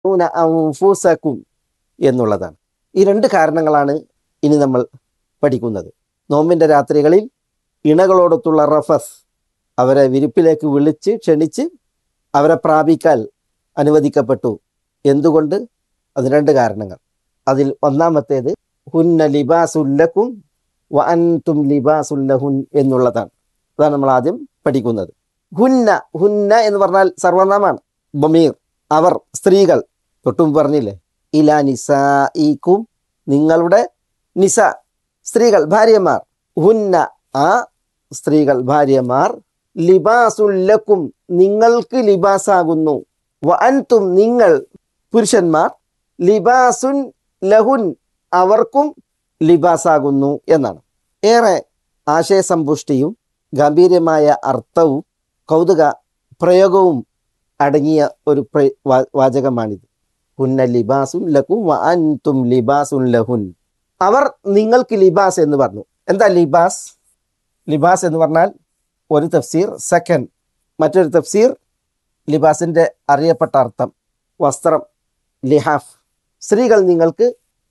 അൻഫുസക്കും എന്നുള്ളതാണ് ഈ രണ്ട് കാരണങ്ങളാണ് ഇനി നമ്മൾ പഠിക്കുന്നത് നോമ്പിൻ്റെ രാത്രികളിൽ ഇണകളോടൊത്തുള്ള റഫസ് അവരെ വിരിപ്പിലേക്ക് വിളിച്ച് ക്ഷണിച്ച് അവരെ പ്രാപിക്കാൻ അനുവദിക്കപ്പെട്ടു എന്തുകൊണ്ട് അത് രണ്ട് കാരണങ്ങൾ അതിൽ ഒന്നാമത്തേത് ഹുന്ന ലിബാസുല്ലക്കും വ അൻതും ലിബാസുല്ലഹുൻ എന്നുള്ളതാണ് അതാണ് നമ്മൾ ആദ്യം പഠിക്കുന്നത് ഹുന്ന ഹുന്ന എന്ന് പറഞ്ഞാൽ സർവനാമാണ് ബമീർ അവർ സ്ത്രീകൾ തൊട്ടും പറഞ്ഞില്ലേ ഇലാ നിസായിക്കും നിങ്ങളുടെ നിസ സ്ത്രീകൾ ഭാര്യമാർ ഹുന്ന ആ സ്ത്രീകൾ ഭാര്യമാർ ലിബാസുല്ലക്കും നിങ്ങൾക്ക് ലിബാസാകുന്നു വ അൻതും നിങ്ങൾ പുരുഷന്മാർ ലിബാസുൻ ലഹുൻ അവർക്കും ലിബാസാകുന്നു എന്നാണ് ഏറെ ആശയസമ്പുഷ്ടിയും ഗംഭീരമായ അർത്ഥവും കൗതുക പ്രയോഗവും അടങ്ങിയ ഒരു പ്ര- വാ- വാചകമാണിത് ഹുന്ന ലിബാസുൻ ലക്കും വ അൻതും ലിബാസുൻ ലഹുൻ അവർ നിങ്ങൾക്ക് ലിബാസ് എന്ന് പറഞ്ഞു എന്താ ലിബാസ് ലിബാസ് എന്ന് പറഞ്ഞാൽ ഒരു തഫ്സീർ സെക്കൻഡ് മറ്റൊരു തഫ്സീർ ലിബാസിന്റെ അറിയപ്പെട്ട അർത്ഥം വസ്ത്രം ലിഹാഫ് സ്ത്രീകൾ നിങ്ങൾക്ക്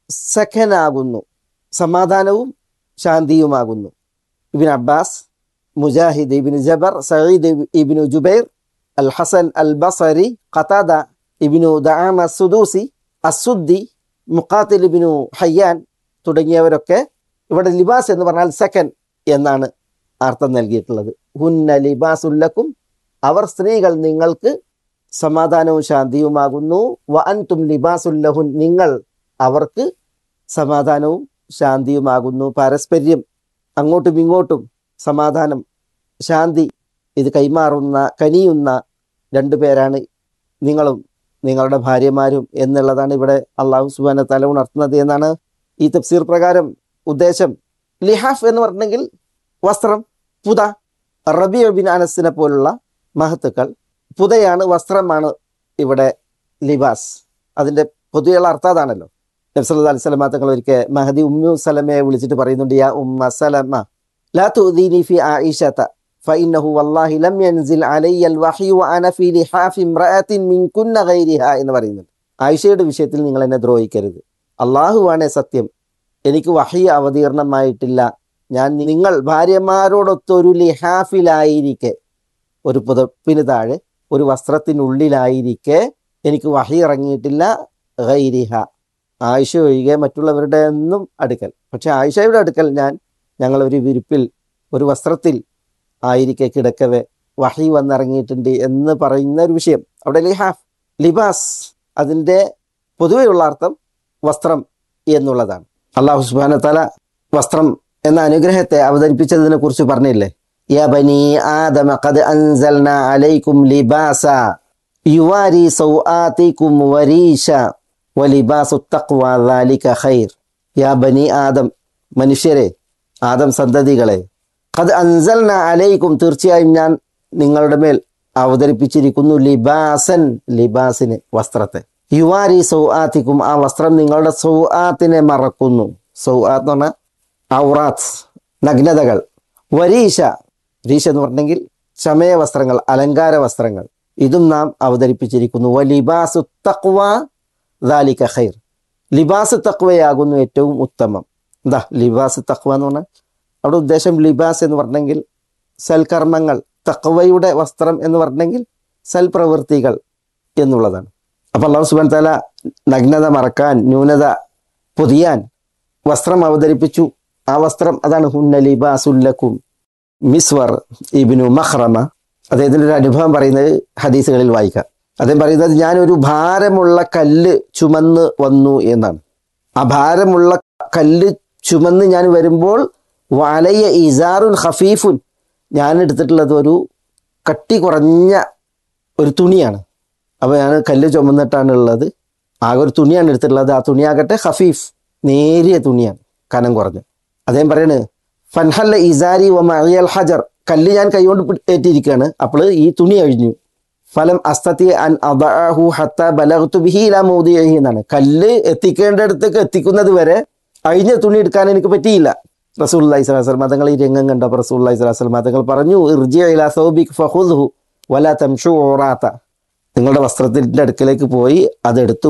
സഖനാകുന്നു സമാധാനവും ശാന്തിയുമാകുന്നു Ibn Abbas Mujahid Ibn Jabar Sayyid Ibn Jubair al Hasan al Basri Qatada Ibn Dama Sadusi Suddi Muqatil Ibn Hayyan തുടങ്ങിയവരൊക്കെ ഇവിടെ ലിബാസ് എന്ന് പറഞ്ഞാൽ സെക്കൻഡ് എന്നാണ് അർത്ഥം നൽകിയിട്ടുള്ളത് ഹുന്ന ലിബാസുല്ലക്കും അവർ സ്ത്രീകൾ നിങ്ങൾക്ക് സമാധാനവും ശാന്തിയുമാകുന്നു വ അൻതും ലിബാസുല്ലഹുൻ നിങ്ങൾ അവർക്ക് സമാധാനവും ശാന്തിയുമാകുന്നു പാരസ്പര്യം അങ്ങോട്ടും ഇങ്ങോട്ടും സമാധാനം ശാന്തി ഇത് കൈമാറുന്ന കനിയുന്ന രണ്ടു പേരാണ് നിങ്ങളും നിങ്ങളുടെ ഭാര്യമാരും എന്നുള്ളതാണ് ഇവിടെ അള്ളാഹു സുബാന തല ഉണർത്തുന്നത് എന്നാണ് ഈ തഫ്സീർ പ്രകാരം ഉദ്ദേശം ലിഹാഫ് എന്ന് പറഞ്ഞെങ്കിൽ വസ്ത്രം പുത റബി ബിൻ അനസിനെ പോലുള്ള മഹത്തുക്കൾ പുതയാണ് വസ്ത്രമാണ് ഇവിടെ ലിബാസ് അതിന്റെ പൊതുവെയുള്ള അർത്ഥം അതാണല്ലോ നബ്സല്ലാ അലൈഹി സ്വലമ തങ്ങൾ ഒരിക്കൽ മഹദി ഉമ്മു സലമയെ വിളിച്ചിട്ട് പറയുന്നുണ്ട് യാ ഉമ്മ സലമ ലാ തുദീനി ഫി ആയിഷത فإنه والله لم ينزل علي الوحي وأنا في لحاف امرأة من كن غيرها എന്ന് പറയുന്നുണ്ട് ആയിഷയുടെ വിഷയത്തിൽ നിങ്ങൾ എന്നെ ദ്രോഹിക്കരുത് അള്ളാഹുവാണേ സത്യം എനിക്ക് വഹി അവതീർണമായിട്ടില്ല ഞാൻ നിങ്ങൾ ഭാര്യമാരോടൊത്തൊരു ലിഹാഫിലായിരിക്കെ ഒരു പുതപ്പിന് താഴെ ഒരു വസ്ത്രത്തിനുള്ളിലായിരിക്കെ എനിക്ക് വഹി ഇറങ്ങിയിട്ടില്ല ഗൈരിഹ ആയിഷ ഒഴികെ മറ്റുള്ളവരുടെ ഒന്നും അടുക്കൽ പക്ഷെ ആയിഷയുടെ അടുക്കൽ ഞാൻ ഞങ്ങൾ ഒരു വിരിപ്പിൽ ഒരു വസ്ത്രത്തിൽ ആയിരിക്കെ കിടക്കവെ വഹി വന്നിറങ്ങിയിട്ടുണ്ട് എന്ന് പറയുന്ന ഒരു വിഷയം അവിടെ ലിഹാഫ് ലിബാസ് അതിൻ്റെ പൊതുവെയുള്ള അർത്ഥം വസ്ത്രം എന്നുള്ളതാണ് അള്ളാഹു സുബാന തല വസ്ത്രം എന്ന അനുഗ്രഹത്തെ അവതരിപ്പിച്ചതിനെ കുറിച്ച് പറഞ്ഞില്ലേ യാ ബനി ആദമ ഖദ് അൻസൽന അലൈക്കും ലിബാസ യുവാരി സൗആതികും വരീഷ വലിബാസു തഖ്വ ദാലിക ഖൈർ യാ ബനി ആദം മനുഷ്യരെ ആദം സന്തതികളെ ഖദ് അൻസൽന അലൈക്കും തീർച്ചയായും ഞാൻ നിങ്ങളുടെ മേൽ അവതരിപ്പിച്ചിരിക്കുന്നു ലിബാസൻ ലിബാസിന് വസ്ത്രത്തെ യുവാരി സൗആത്തിക്കും ആ വസ്ത്രം നിങ്ങളുടെ സൗആത്തിനെ മറക്കുന്നു സൗആത്ത് എന്ന് പറഞ്ഞാൽ ഔറാത്ത് നഗ്നതകൾ വരീഷ രീഷ എന്ന് പറഞ്ഞെങ്കിൽ ചമയ വസ്ത്രങ്ങൾ അലങ്കാര വസ്ത്രങ്ങൾ ഇതും നാം അവതരിപ്പിച്ചിരിക്കുന്നു വലിബാസു തക്വ ദാലിക ഖൈർ ലിബാസ് തക്വയാകുന്നു ഏറ്റവും ഉത്തമം എന്താ ലിബാസ് തക്വ എന്ന് പറഞ്ഞാൽ അവിടെ ഉദ്ദേശം ലിബാസ് എന്ന് പറഞ്ഞെങ്കിൽ സൽക്കർമ്മങ്ങൾ തക്വയുടെ വസ്ത്രം എന്ന് പറഞ്ഞെങ്കിൽ സൽപ്രവൃത്തികൾ എന്നുള്ളതാണ് അപ്പൊ അള്ളാഹു സുബാൻ താല നഗ്നത മറക്കാൻ ന്യൂനത പൊതിയാൻ വസ്ത്രം അവതരിപ്പിച്ചു ആ വസ്ത്രം അതാണ് ഹുന്ന ലിബാസുല്ലക്കും മിസ്വർ ഇബിനു മഹ്റമ അദ്ദേഹത്തിന്റെ ഒരു അനുഭവം പറയുന്നത് ഹദീസുകളിൽ വായിക്കാം അദ്ദേഹം പറയുന്നത് ഞാൻ ഒരു ഭാരമുള്ള കല്ല് ചുമന്ന് വന്നു എന്നാണ് ആ ഭാരമുള്ള കല്ല് ചുമന്ന് ഞാൻ വരുമ്പോൾ വലയ ഇസാറുൻ ഹഫീഫുൻ ഞാൻ എടുത്തിട്ടുള്ളത് ഒരു കട്ടി കുറഞ്ഞ ഒരു തുണിയാണ് അപ്പോൾ ഞാൻ കല്ല് ചുമന്നിട്ടാണ് ഉള്ളത് ആകെ ഒരു തുണിയാണ് എടുത്തിട്ടുള്ളത് ആ തുണിയാകട്ടെ ഹഫീഫ് നേരിയ തുണിയാണ് കനം കുറഞ്ഞ് അദ്ദേഹം പറയണ് ഫൻഹല്ല ഇസാരി വ മഅയൽ ഹജർ കല്ല് ഞാൻ കൈകൊണ്ട് പിടി- ഏറ്റിരിക്കുകയാണ് അപ്പോൾ ഈ തുണി അഴിഞ്ഞു ഫലം അസ്തത്തി അൻ അദഅഹു ഹത്ത ബലഗ്തു ബിഹി ഇലാ മൗദിഇഹി എന്നാണ് കല്ല് എത്തിക്കേണ്ടടുത്തേക്ക് എത്തിക്കുന്നത് വരെ അഴിഞ്ഞ തുണി എടുക്കാൻ എനിക്ക് പറ്റിയില്ല റസൂൽ അലൈഹി സ്വലാസ്ലം തങ്ങൾ ഈ രംഗം കണ്ടപ്പോൾ റസൂൽ അലൈഹി സ്വലാസ്ലം തങ്ങൾ പറഞ്ഞു ഇർജി ഇലാ സൗബിക് ഫഹുദ്ഹു വല തംഷു ഓറാത്ത നിങ്ങളുടെ വസ്ത്രത്തിൻ്റെ അടുക്കലേക്ക് പോയി അതെടുത്ത്